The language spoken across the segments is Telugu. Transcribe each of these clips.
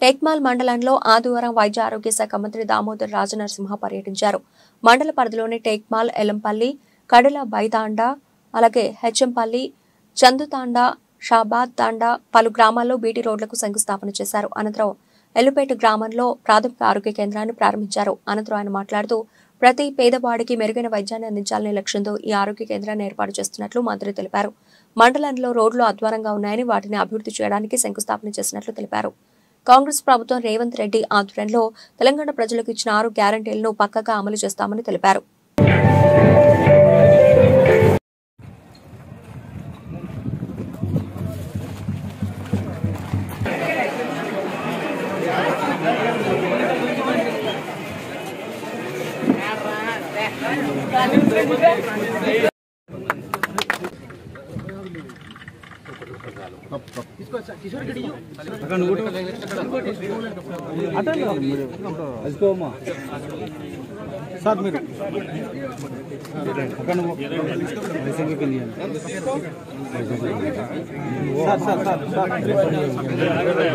టెక్మాల్ మండలంలో ఆదివారం వైద్య ఆరోగ్య శాఖ మంత్రి దామోదర్ రాజనరసింహ పర్యటించారు మండల పరిధిలోని టేక్మాల్ ఎలంపల్లి కడల బైతాండా అలాగే హెచ్ఎంపల్లి చందుతాండా షాబాద్ తాండా పలు గ్రామాల్లో బీటీ రోడ్లకు శంకుస్థాపన చేశారు అనంతరం ఎల్లుపేట గ్రామంలో ప్రాథమిక ఆరోగ్య కేంద్రాన్ని ప్రారంభించారు అనంతరం ఆయన మాట్లాడుతూ ప్రతి పేదవాడికి మెరుగైన వైద్యాన్ని అందించాలనే లక్ష్యంతో ఈ ఆరోగ్య కేంద్రాన్ని ఏర్పాటు చేస్తున్నట్లు మంత్రి తెలిపారు మండలంలో రోడ్లు అధ్వానంగా ఉన్నాయని వాటిని అభివృద్ధి చేయడానికి శంకుస్థాపన చేసినట్లు తెలిపారు కాంగ్రెస్ ప్రభుత్వం రేవంత్ రెడ్డి ఆధ్వర్యంలో తెలంగాణ ప్రజలకు ఇచ్చిన ఆరు గ్యారంటీలను పక్కగా అమలు చేస్తామని తెలిపారు అదికోమా సార్ మీరు అక్కడ వైసీపీ కింద సార్ సార్ సార్ సార్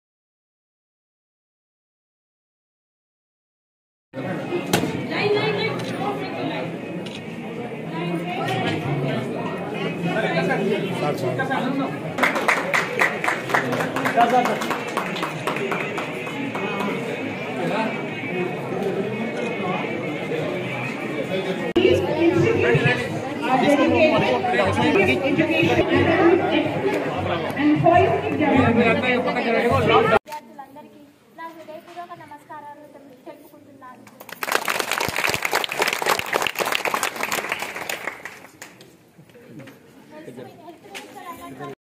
విద్యార్థులందరికీ నా హృదయపూర్వక నమస్కారాలు తెలు- తెలుపుకుంటున్నాను హెల్త్ మినిస్టర్ అన్నట్టు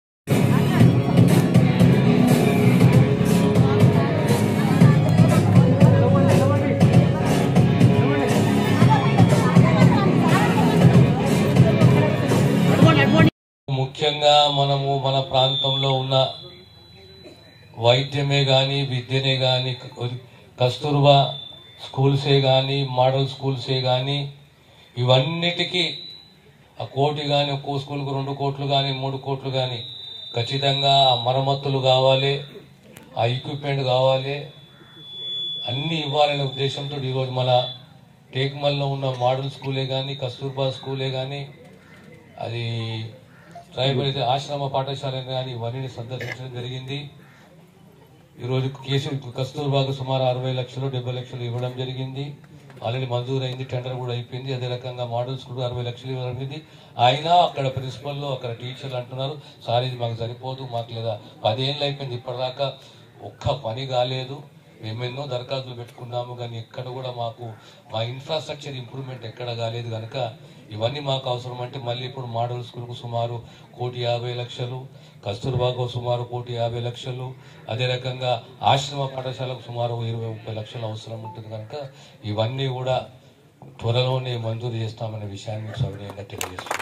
ముఖ్యంగా మనము మన ప్రాంతంలో ఉన్న వైద్యమే కానీ విద్యనే కానీ కస్తూర్బా స్కూల్సే కానీ మోడల్ స్కూల్సే కానీ ఇవన్నిటికీ ఆ కోటి కానీ ఒక్కో స్కూల్కు రెండు కోట్లు కానీ మూడు కోట్లు కానీ ఖచ్చితంగా ఆ మరమ్మతులు కావాలి ఆ ఎక్విప్మెంట్ కావాలి అన్ని ఇవ్వాలనే ఉద్దేశంతో ఈరోజు మన టేక్మల్లో ఉన్న మోడల్ స్కూలే కానీ కస్తూర్బా స్కూలే కానీ అది ట్రైబల్ అయితే ఆశ్రమ పాఠశాల కానీ ఇవన్నీ సందర్శించడం జరిగింది ఈరోజు కేసు కస్తూర్బాకు సుమారు అరవై లక్షలు డెబ్బై లక్షలు ఇవ్వడం జరిగింది ఆల్రెడీ మంజూరు అయింది టెండర్ కూడా అయిపోయింది అదే రకంగా మోడల్ స్కూల్ అరవై లక్షలు ఇవ్వడం జరిగింది అయినా అక్కడ ప్రిన్సిపల్ అక్కడ టీచర్లు అంటున్నారు సార్ ఇది మాకు సరిపోదు మాకు లేదా పదేళ్ళు అయిపోయింది ఇప్పటిదాకా ఒక్క పని కాలేదు మేము ఎన్నో దరఖాస్తులు పెట్టుకున్నాము కానీ ఎక్కడ కూడా మాకు మా ఇన్ఫ్రాస్ట్రక్చర్ ఇంప్రూవ్మెంట్ ఎక్కడ కాలేదు కనుక ఇవన్నీ మాకు అవసరం అంటే మళ్ళీ ఇప్పుడు మోడల్ స్కూల్కు సుమారు కోటి యాభై లక్షలు కస్తూర్బాకు సుమారు కోటి యాభై లక్షలు అదే రకంగా ఆశ్రమ పాఠశాలకు సుమారు ఇరవై ముప్పై లక్షలు అవసరం ఉంటుంది కనుక ఇవన్నీ కూడా త్వరలోనే మంజూరు చేస్తామనే విషయాన్ని మీకు సవినయంగా తెలియజేస్తున్నాను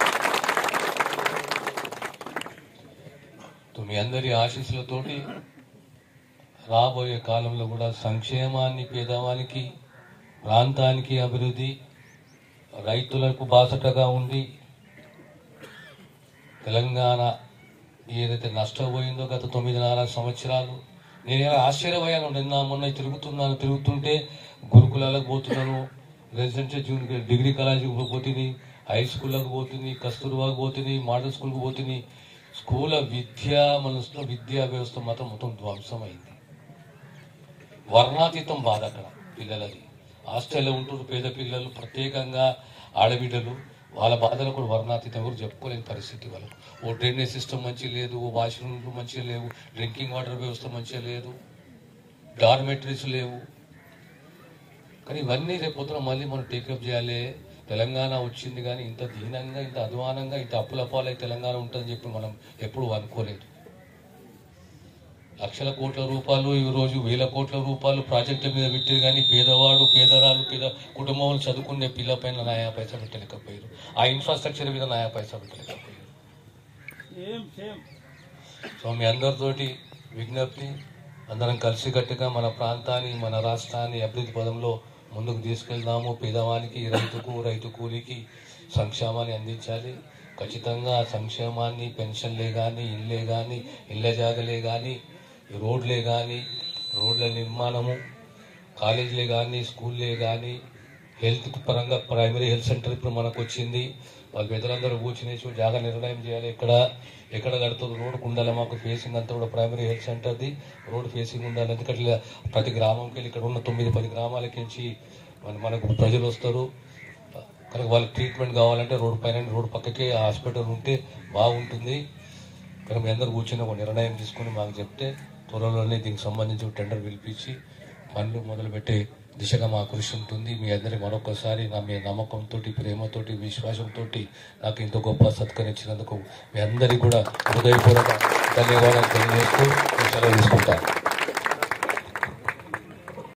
తో మీ అందరి ఆశీస్సులతోటి రాబోయే కాలంలో కూడా సంక్షేమాన్ని పేదవానికి ప్రాంతానికి అభివృద్ధి రైతులకు బాసటగా ఉండి తెలంగాణ ఏదైతే నష్టపోయిందో గత తొమ్మిదిన్నర సంవత్సరాలు నేను ఎలా ఆశ్చర్యపోయాను నిన్న మొన్న తిరుగుతున్నాను తిరుగుతుంటే గురుకులాలకు పోతున్నాను రెసిడెన్షియల్ జూనియర్ డిగ్రీ కాలేజీకి పోతుంది హై స్కూళ్ళకు పోతుంది కస్తూర్బాకు పోతుంది మోడల్ స్కూల్కి పోతుంది స్కూల్ విద్య మనసులో విద్యా వ్యవస్థ మాత్రం మొత్తం ధ్వంసమైంది వర్ణాతీతం బాధ అక్కడ పిల్లలది హాస్టల్లో ఉంటున్న పేద పిల్లలు ప్రత్యేకంగా ఆడబిడ్డలు వాళ్ళ బాధలు కూడా వర్ణాతీతం కూడా చెప్పుకోలేని పరిస్థితి వాళ్ళకు ఓ డ్రైనేజ్ సిస్టమ్ మంచిగా లేదు ఓ వాష్రూమ్లు మంచిగా లేవు డ్రింకింగ్ వాటర్ వ్యవస్థ మంచిగా లేదు డార్మెటరీస్ లేవు కానీ ఇవన్నీ రేపు పొద్దున మళ్ళీ మనం టేకప్ చేయాలి తెలంగాణ వచ్చింది కానీ ఇంత దీనంగా ఇంత అధ్వానంగా ఇంత అప్పుల పాలై తెలంగాణ ఉంటుందని చెప్పి మనం ఎప్పుడు అనుకోలేదు లక్షల కోట్ల రూపాయలు ఈ రోజు వేల కోట్ల రూపాయలు ప్రాజెక్టుల మీద పెట్టారు కానీ పేదవాడు పేదరాలు పేద కుటుంబంలో చదువుకునే పిల్ల పైన నాయా పైసా పెట్టలేకపోయారు ఆ ఇన్ఫ్రాస్ట్రక్చర్ మీద నాయా పైసా పెట్టలేకపోయారు సో మీ అందరితోటి విజ్ఞప్తి అందరం కలిసికట్టుగా మన ప్రాంతాన్ని మన రాష్ట్రాన్ని అభివృద్ధి పదంలో ముందుకు తీసుకెళ్దాము పేదవానికి రైతుకు రైతు కూలికి సంక్షేమాన్ని అందించాలి ఖచ్చితంగా ఆ సంక్షేమాన్ని పెన్షన్లే కానీ ఇళ్ళే కానీ ఇళ్ళ జాగలే కానీ రోడ్లే కానీ రోడ్ల నిర్మాణము కాలేజీలే కానీ స్కూల్లే కానీ హెల్త్ పరంగా ప్రైమరీ హెల్త్ సెంటర్ ఇప్పుడు మనకు వచ్చింది వాళ్ళు పెద్దలందరూ కూర్చుని చూ- జాగా నిర్ణయం చేయాలి ఎక్కడ ఎక్కడ కడుతుంది రోడ్డుకు ఉండాలి మాకు ఫేసింగ్ అంతా కూడా ప్రైమరీ హెల్త్ సెంటర్ది రోడ్ ఫేసింగ్ ఉండాలి ఎందుకంటే ఇలా ప్రతి గ్రామంకి వెళ్ళి ఇక్కడ ఉన్న తొమ్మిది పది గ్రామాలకి నుంచి మన మనకు ప్రజలు వస్తారు కనుక వాళ్ళకి ట్రీట్మెంట్ కావాలంటే రోడ్డు పైన రోడ్డు పక్కకే హాస్పిటల్ ఉంటే బాగుంటుంది ఇక్కడ మీ అందరు కూర్చొని ఒక నిర్ణయం తీసుకుని మాకు చెప్తే త్వరలోనే దీనికి సంబంధించి ఒక టెండర్ పిలిపించి పనులు మొదలుపెట్టే దిశగా మా కృషి ఉంటుంది మీ అందరి మరొకసారి నా మీ నమ్మకంతో ప్రేమతోటి విశ్వాసంతో నాకు ఇంత గొప్ప సత్కరించినందుకు మీ అందరికీ కూడా హృదయపూర్వక ధన్యవాదాలు తెలియజేస్తూ నేను సెలవు తీసుకుంటాను